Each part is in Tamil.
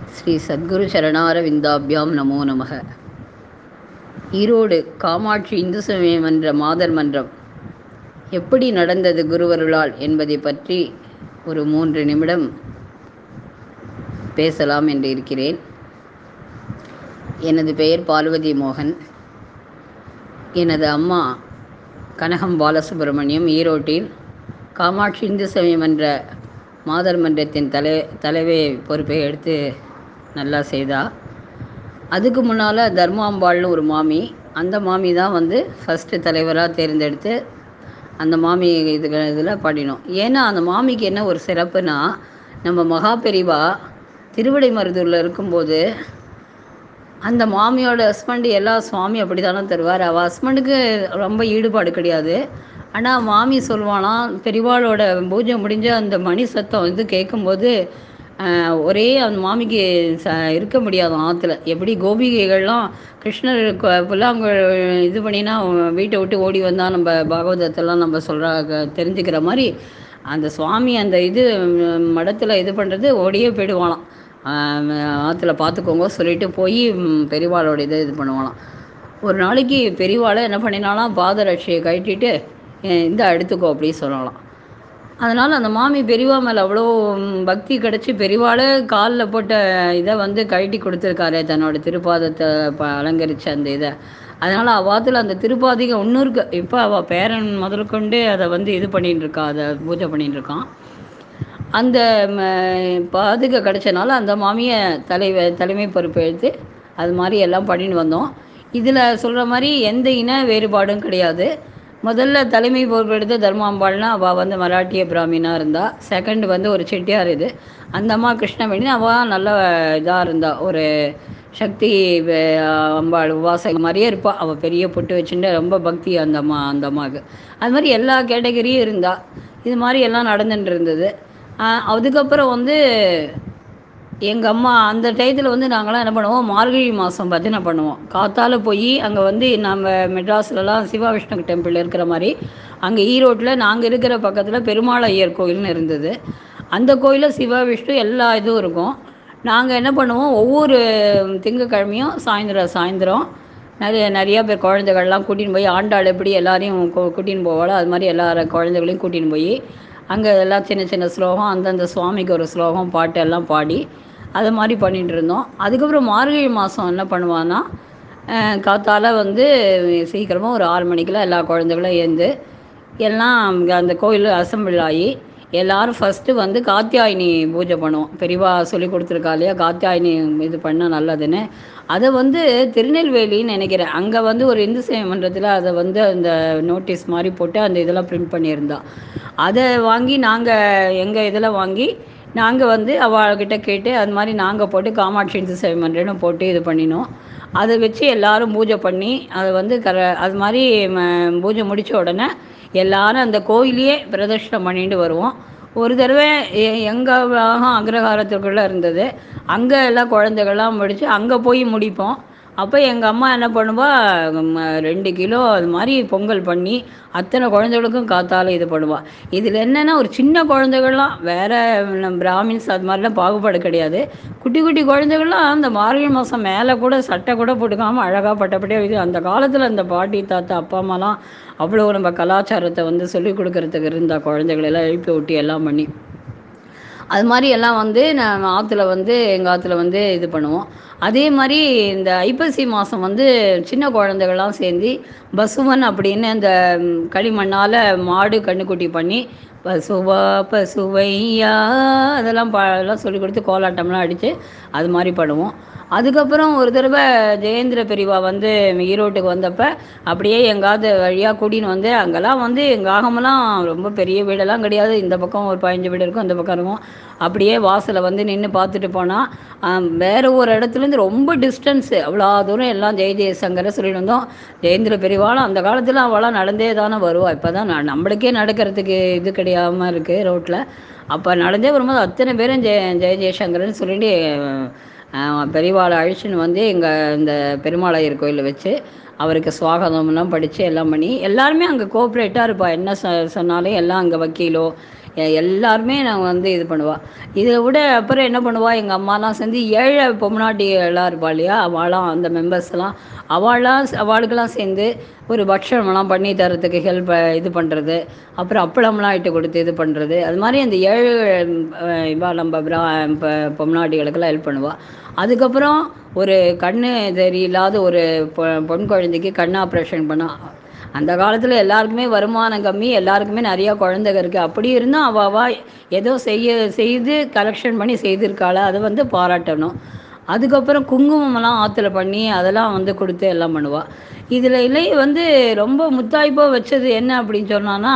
ஸ்ரீ சத்குரு சரணார விந்தாபியாம் நமோ நமக ஈரோடு காமாட்சி இந்து சமய மன்ற மாதர் மன்றம் எப்படி நடந்தது குருவருளால் என்பதை பற்றி ஒரு மூன்று நிமிடம் பேசலாம் என்று இருக்கிறேன் எனது பெயர் பார்வதி மோகன் எனது அம்மா கனகம் பாலசுப்ரமணியம் ஈரோட்டில் காமாட்சி இந்து சமய மன்ற மாதர் மன்றத்தின் தலை தலைவை பொறுப்பை எடுத்து நல்லா செய்தா அதுக்கு முன்னால் தர்மாம்பாள்னு ஒரு மாமி அந்த மாமி தான் வந்து ஃபஸ்ட்டு தலைவராக தேர்ந்தெடுத்து அந்த மாமி இது இதில் பாடினோம் ஏன்னா அந்த மாமிக்கு என்ன ஒரு சிறப்புனா நம்ம மகா பெரிவா திருவிடை மருதூரில் இருக்கும்போது அந்த மாமியோட ஹஸ்பண்டு எல்லா சுவாமி அப்படி தானே தருவார் அவள் ஹஸ்பண்டுக்கு ரொம்ப ஈடுபாடு கிடையாது ஆனால் மாமி சொல்லுவானாம் பெரிவாளோட பூஜை முடிஞ்ச அந்த மணி சத்தம் வந்து கேட்கும்போது ஒரே அந்த மாமிக்கு ச இருக்க முடியாது ஆற்றுல எப்படி கோபிகைகள்லாம் கிருஷ்ணர் புல்லாங்க இது பண்ணினா வீட்டை விட்டு ஓடி வந்தால் நம்ம பாகவதத்தெல்லாம் நம்ம சொல்கிற தெரிஞ்சுக்கிற மாதிரி அந்த சுவாமி அந்த இது மடத்தில் இது பண்ணுறது ஓடியே போயிடுவானாம் ஆற்றுல பார்த்துக்கோங்க சொல்லிட்டு போய் பெரியவாளோட இதை இது பண்ணுவானாம் ஒரு நாளைக்கு பெரியவாளை என்ன பண்ணினாலாம் பாதரட்சியை கட்டிட்டு இந்த எடுத்துக்கோ அப்படின்னு சொல்லலாம் அதனால் அந்த மாமி பெரியவா மேலே அவ்வளோ பக்தி கிடச்சி பெரியவாளை காலில் போட்ட இதை வந்து கழட்டி கொடுத்துருக்காரு தன்னோட திருப்பாதத்தை ப அலங்கரித்த அந்த இதை அதனால் அவ்வாத்தில் அந்த திருப்பாதிகம் ஒன்றும் இருக்கு இப்போ அவள் பேரன் முதல் கொண்டு அதை வந்து இது பண்ணிட்டு இருக்கா அதை பூஜை பண்ணிட்டு இருக்கான் அந்த பாதுகை கிடச்சனால அந்த மாமியை தலைவ தலைமை பொறுப்பு எடுத்து அது மாதிரி எல்லாம் பண்ணிட்டு வந்தோம் இதில் சொல்கிற மாதிரி எந்த இன வேறுபாடும் கிடையாது முதல்ல தலைமை பொறுப்பு எடுத்து தர்மாம்பாள்னா அவள் வந்து மராட்டிய பிராமினாக இருந்தா செகண்ட் வந்து ஒரு செட்டியார் இது அந்த அம்மா கிருஷ்ணவேணி அவள் நல்ல இதாக இருந்தா ஒரு சக்தி அம்பாள் உபாசக மாதிரியே இருப்பாள் அவள் பெரிய பொட்டு வச்சுட்டு ரொம்ப பக்தி அந்த அம்மா அந்த அம்மாவுக்கு அது மாதிரி எல்லா கேட்டகரியும் இருந்தா இது மாதிரி எல்லாம் நடந்துட்டு இருந்தது அதுக்கப்புறம் வந்து எங்கள் அம்மா அந்த டயத்தில் வந்து நாங்களாம் என்ன பண்ணுவோம் மார்கழி மாதம் பஜனை பண்ணுவோம் காத்தால் போய் அங்கே வந்து நம்ம மெட்ராஸ்லலாம் சிவா விஷ்ணு டெம்பிள் இருக்கிற மாதிரி அங்கே ஈரோட்டில் நாங்கள் இருக்கிற பக்கத்தில் பெருமாள் ஐயர் கோயில்னு இருந்தது அந்த கோயிலில் சிவா விஷ்ணு எல்லா இதுவும் இருக்கும் நாங்கள் என்ன பண்ணுவோம் ஒவ்வொரு திங்கக்கிழமையும் சாயந்தரம் சாயந்தரம் நிறைய நிறையா பேர் குழந்தைகள்லாம் கூட்டின்னு போய் ஆண்டாள் எப்படி எல்லாரையும் கூட்டின்னு போவாளோ அது மாதிரி எல்லா குழந்தைகளையும் கூட்டின்னு போய் அங்கே எல்லாம் சின்ன சின்ன ஸ்லோகம் அந்தந்த சுவாமிக்கு ஒரு ஸ்லோகம் பாட்டு எல்லாம் பாடி அது மாதிரி பண்ணிகிட்டு இருந்தோம் அதுக்கப்புறம் மார்கழி மாதம் என்ன பண்ணுவான்னா காத்தால் வந்து சீக்கிரமாக ஒரு ஆறு மணிக்கெலாம் எல்லா குழந்தைகளும் ஏந்து எல்லாம் அந்த கோயில் அசம்பிள் ஆகி எல்லோரும் ஃபஸ்ட்டு வந்து காத்தியாயினி பூஜை பண்ணுவோம் பெரியவா சொல்லி கொடுத்துருக்கா இல்லையா காத்தியாயினி இது பண்ணால் நல்லதுன்னு அதை வந்து திருநெல்வேலின்னு நினைக்கிறேன் அங்கே வந்து ஒரு இந்து சேவை மன்றத்தில் அதை வந்து அந்த நோட்டீஸ் மாதிரி போட்டு அந்த இதெல்லாம் பிரிண்ட் பண்ணியிருந்தா அதை வாங்கி நாங்கள் எங்கள் இதில் வாங்கி நாங்கள் வந்து அவள்கிட்ட கேட்டு அது மாதிரி நாங்கள் போட்டு காமாட்சி இந்து சேவை மன்றம்னு போட்டு இது பண்ணினோம் அதை வச்சு எல்லோரும் பூஜை பண்ணி அதை வந்து கர அது மாதிரி பூஜை முடித்த உடனே எல்லாரும் அந்த கோயிலையே பிரதர்ஷனம் பண்ணிட்டு வருவோம் ஒரு தடவை எங்கள் அக்ரஹாரத்துக்குள்ளே இருந்தது அங்கே எல்லாம் குழந்தைகள்லாம் முடித்து அங்கே போய் முடிப்போம் அப்போ எங்கள் அம்மா என்ன பண்ணுவா ரெண்டு கிலோ அது மாதிரி பொங்கல் பண்ணி அத்தனை குழந்தைகளுக்கும் காத்தால் இது பண்ணுவாள் இதில் என்னென்னா ஒரு சின்ன குழந்தைகள்லாம் வேறு பிராமின்ஸ் அது மாதிரிலாம் பாகுபாடு கிடையாது குட்டி குட்டி குழந்தைகள்லாம் அந்த மார்கழி மாதம் மேலே கூட சட்டை கூட போட்டுக்காமல் அழகாக பட்டப்படியாக இது அந்த காலத்தில் அந்த பாட்டி தாத்தா அப்பா அம்மாலாம் அவ்வளோ நம்ம கலாச்சாரத்தை வந்து சொல்லிக் கொடுக்கறதுக்கு இருந்தால் குழந்தைகளெல்லாம் எழுப்பி விட்டி எல்லாம் பண்ணி அது மாதிரி எல்லாம் வந்து நான் ஆற்றுல வந்து எங்கள் ஆற்றுல வந்து இது பண்ணுவோம் அதே மாதிரி இந்த ஐப்பசி மாதம் வந்து சின்ன குழந்தைகள்லாம் சேர்ந்து பசுவன் அப்படின்னு அந்த களிமண்ணால் மாடு கண்ணுக்குட்டி பண்ணி பசுவா பசுவையா அதெல்லாம் ப அதெல்லாம் சொல்லி கொடுத்து கோலாட்டம்லாம் அடித்து அது மாதிரி பண்ணுவோம் அதுக்கப்புறம் ஒரு தடவை ஜெயேந்திர பெரியவா வந்து ஈரோட்டுக்கு வந்தப்போ அப்படியே எங்காவது வழியாக கூட்டின்னு வந்து அங்கெல்லாம் வந்து எங்கள் ஆகமெல்லாம் ரொம்ப பெரிய வீடெல்லாம் கிடையாது இந்த பக்கம் ஒரு பதினஞ்சு வீடு இருக்கும் அந்த பக்கம் இருக்கும் அப்படியே வாசலை வந்து நின்று பார்த்துட்டு போனால் வேறு ஒரு இடத்துலேருந்து ரொம்ப டிஸ்டன்ஸு அவ்வளோ தூரம் எல்லாம் ஜெய ஜெயசங்கரை சொல்லிட்டு வந்தோம் ஜெயேந்திர பெரியவாளும் அந்த காலத்தில் அவளாம் நடந்தே தானே வருவா இப்போ தான் நம்மளுக்கே நடக்கிறதுக்கு இது கிடையாமல் இருக்குது ரோட்டில் அப்போ நடந்தே வரும்போது அத்தனை பேரும் ஜெய ஜெய ஜெயசங்கர்னு சொல்லிட்டு பெரியவாளை அழிச்சுன்னு வந்து எங்கள் இந்த பெருமாளையர் கோயிலில் வச்சு அவருக்கு சுவாகதம்லாம் படித்து எல்லாம் பண்ணி எல்லாருமே அங்கே கோஆப்ரேட்டாக இருப்பாள் என்ன சொ சொன்னாலும் எல்லாம் அங்கே வக்கீலோ எ- எல்லாருமே நாங்கள் வந்து இது பண்ணுவா இதை விட அப்புறம் என்ன பண்ணுவா எங்கள் அம்மாலாம் சேர்ந்து ஏழை பொம்னாட்டி எல்லாம் இருப்பா இல்லையா அவளாம் அந்த மெம்பர்ஸ்லாம் அவளாம் அவளுக்கெல்லாம் சேர்ந்து ஒரு பக்ஷணம்லாம் பண்ணி தரத்துக்கு ஹெல்ப் இது பண்ணுறது அப்புறம் அப்பளம்லாம் இட்டு கொடுத்து இது பண்ணுறது அது மாதிரி அந்த ஏழு அஹ், இவா நம்ம பிரா இப்போ பொம்னாட்டிகளுக்கெல்லாம் ஹெல்ப் பண்ணுவா அதுக்கப்புறம் ஒரு கண்ணு தெரியலாத ஒரு பொ- பொன் குழந்தைக்கு கண் ஆப்ரேஷன் பண்ணா அந்த காலத்தில் எல்லாருக்குமே வருமானம் கம்மி எல்லாருக்குமே நிறையா குழந்தைங்க இருக்குது அப்படி இருந்தும் அவ அவ ஏதோ செய்ய செய்து கலெக்ஷன் பண்ணி செய்திருக்காள அதை வந்து பாராட்டணும் அதுக்கப்புறம் குங்குமம்லாம் ஆற்றுல பண்ணி அதெல்லாம் வந்து கொடுத்து எல்லாம் பண்ணுவாள் இதில் இல்லை வந்து ரொம்ப முத்தாய்ப்பாக வச்சது என்ன அப்படின்னு சொன்னான்னா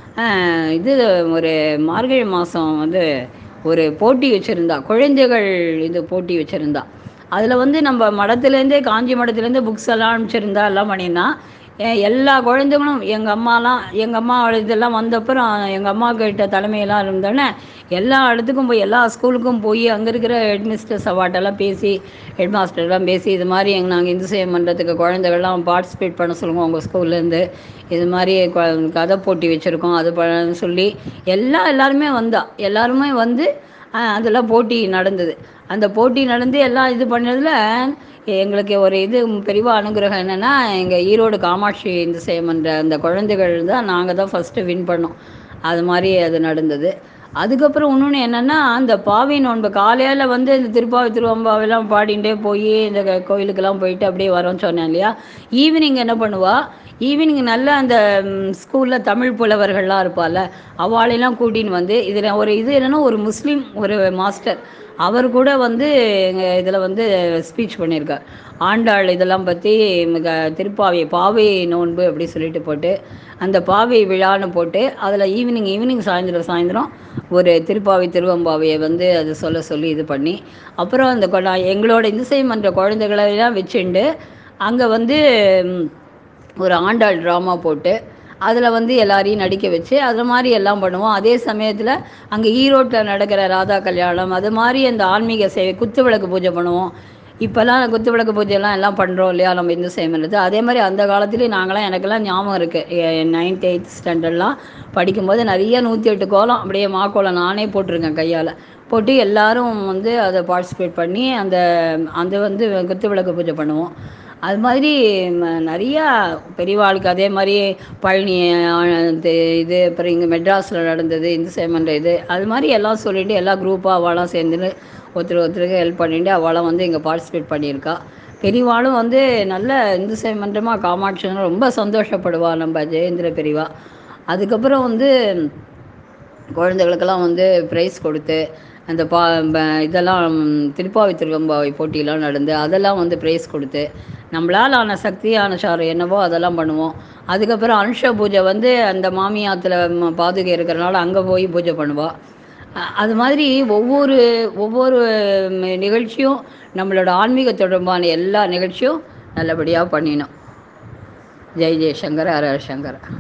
ஆஹ், இது ஒரு மார்கழி மாதம் வந்து ஒரு போட்டி வச்சுருந்தா குழந்தைகள் இது போட்டி வச்சுருந்தா அதில் வந்து நம்ம மடத்துலேருந்தே காஞ்சி மடத்துலேருந்தே புக்ஸ் எல்லாம் அனுப்பிச்சிருந்தா எல்லாம் பண்ணியிருந்தா எ- எல்லா குழந்தைங்களும் எங்கள் அம்மாலாம் எங்கள் அம்மா இதெல்லாம் வந்தப்புறம் எங்கள் அம்மா கிட்ட தலைமையெல்லாம் இருந்தோடனே எல்லா இடத்துக்கும் போய் எல்லா ஸ்கூலுக்கும் போய் அங்கே இருக்கிற ஹெட்மிஸ்டர்ஸ் அவாட்டெல்லாம் பேசி ஹெட் மாஸ்டர்லாம் பேசி இது மாதிரி எங்கள் நாங்கள் இந்து சேவை மன்றத்துக்கு குழந்தைகள்லாம் பார்ட்டிசிபேட் பண்ண சொல்லுவோம் உங்கள் ஸ்கூல்லேருந்து இது மாதிரி கொ- கதை போட்டி வச்சுருக்கோம் அது பண்ண சொல்லி எல்லா எல்லாருமே வந்தா எல்லாருமே வந்து அஹ், அதெல்லாம் போட்டி நடந்தது அந்த போட்டி நடந்து எல்லாம் இது பண்ணதில் எங்களுக்கு ஒரு இது பெரிய அனுகிரகம் என்னென்னா எங்கள் ஈரோடு காமாட்சி இந்து சேமன்ற அந்த குழந்தைகள் தான் நாங்கள் தான் ஃபஸ்ட்டு வின் பண்ணோம் அது மாதிரி அது நடந்தது அதுக்கப்புறம் இன்னொன்று என்னென்னா அந்த பாவி நோன்பு காலையில் வந்து இந்த திருப்பாவை திருவம்பாவெல்லாம் பாடிண்டே போய் இந்த க- கோயிலுக்கெல்லாம் போயிட்டு அப்படியே வரோம்னு சொன்னேன் இல்லையா ஈவினிங் என்ன பண்ணுவா ஈவினிங் நல்ல அந்த ஸ்கூலில் தமிழ் புலவர்கள்லாம் இருப்பாள்ல அவளையெல்லாம் கூட்டின்னு வந்து இதில் ஒரு இது என்னென்னா ஒரு முஸ்லீம் ஒரு மாஸ்டர் அவர் கூட வந்து எங்கள் இதில் வந்து ஸ்பீச் பண்ணியிருக்கார் ஆண்டாள் இதெல்லாம் பற்றி மிக திருப்பாவை பாவை நோன்பு அப்படி சொல்லிட்டு போட்டு அந்த பாவை விழான்னு போட்டு அதில் ஈவினிங் ஈவினிங் சாயந்தரம் சாயந்தரம் ஒரு திருப்பாவை திருவம்பாவையை வந்து அது சொல்ல சொல்லி இது பண்ணி அப்புறம் அந்த கொ- நான் எங்களோட இந்து மன்ற குழந்தைகளை எல்லாம் வச்சுண்டு அங்கே வந்து ம், ஒரு ஆண்டாள் ட்ராமா போட்டு அதில் வந்து எல்லாரையும் நடிக்க வச்சு அது மாதிரி எல்லாம் பண்ணுவோம் அதே சமயத்தில் அங்கே ஈரோட்டில் நடக்கிற ராதா கல்யாணம் அது மாதிரி அந்த ஆன்மீக சேவை குத்து விளக்கு பூஜை பண்ணுவோம் இப்போல்லாம் குத்து விளக்கு பூஜைலாம் எல்லாம் பண்ணுறோம் இல்லையா நம்ம இந்து சேமன்றது அதே மாதிரி அந்த காலத்துலேயும் நாங்களாம் எனக்கெல்லாம் ஞாபகம் இருக்குது நைன்த் எயித் ஸ்டாண்டர்ட்லாம் படிக்கும்போது நிறைய நூற்றி எட்டு கோலம் அப்படியே மாக்கோலம் நானே போட்டிருக்கேன் கையால் போட்டு எல்லாரும் வந்து அதை பார்ட்டிசிபேட் பண்ணி அந்த அந்த வந்து குத்து விளக்கு பூஜை பண்ணுவோம் அது மாதிரி ம- நிறையா பெரியவாளுக்கு அதே மாதிரி பழனி ஆ, இது இது அப்புறம் இங்கே மெட்ராஸில் நடந்தது இந்து சேமன்ற இது அது மாதிரி எல்லாம் சொல்லிட்டு எல்லா குரூப்பாக அவளாம் சேர்ந்துன்னு ஒருத்தர் ஒருத்தருக்கு ஹெல்ப் பண்ணிட்டு அவளாம் வந்து இங்கே பார்ட்டிசிபேட் பண்ணியிருக்கா பெரியவாளும் வந்து நல்ல இந்து சேமன்றமாக காமாட்சின்னு ரொம்ப சந்தோஷப்படுவா நம்ம ஜெயேந்திர பெரியவா அதுக்கப்புறம் வந்து குழந்தைகளுக்கெல்லாம் வந்து ப்ரைஸ் கொடுத்து அந்த பா ப- இதெல்லாம் திருப்பாவை திருவம்பாவை போட்டியெல்லாம் நடந்து அதெல்லாம் வந்து ப்ரைஸ் கொடுத்து நம்மளால் ஆன சக்தி அனுசாரம் என்னவோ அதெல்லாம் பண்ணுவோம் அதுக்கப்புறம் அனுஷ பூஜை வந்து அந்த மாமியாத்தில் பாதுகை இருக்கிறனால அங்கே போய் பூஜை பண்ணுவாள் அது மாதிரி ஒவ்வொரு ஒவ்வொரு ம், நிகழ்ச்சியும் நம்மளோட ஆன்மீக தொடர்பான எல்லா நிகழ்ச்சியும் நல்லபடியாக பண்ணினோம் ஜெய் ஜெய்சங்கர் ஹர ஹர சங்கர்